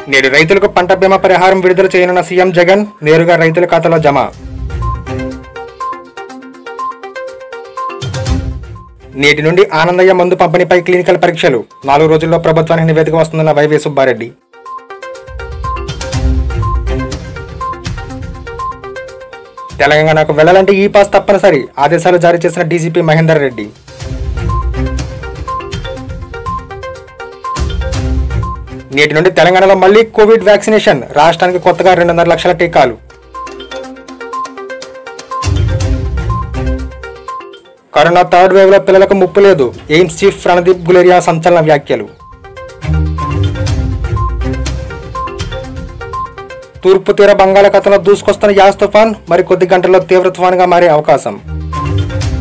నేడు రైతులకు పంట బీమా పరిహారం విడుదల చేయనున్న సీఎం జగన్ నేరుగా రైతుల ఖాతాలో జమ నేటి నుండి ఆనందయ్య మందు పంపిణీపై క్లినికల్ పరీక్షలు నాలుగు రోజుల్లో ప్రభుత్వానికి నివేదిక వస్తుందన్న వైవీ సుబ్బారెడ్డి తెలంగాణకు వెళ్లాలంటే ఈ పాస్ తప్పనిసరి ఆదేశాలు జారీ చేసిన డీజీపీ మహేందర్ రెడ్డి నేటి నుండి తెలంగాణలో మళ్లీ కోవిడ్ వ్యాక్సినేషన్ రాష్ట్రానికి కొత్తగా రెండున్నర లక్షల టీకాలు కరోనా థర్డ్ వేవ్ లో పిల్లలకు ముప్పు లేదు ఎయిమ్స్ చీఫ్ రణదీప్ గులేరియా సంచలన వ్యాఖ్యలు తూర్పు తీర బంగాళాఖాతంలో దూసుకొస్తున్న యాస్ తుఫాన్ మరి కొద్ది గంటల్లో తీవ్ర తుఫాన్గా మారే అవకాశం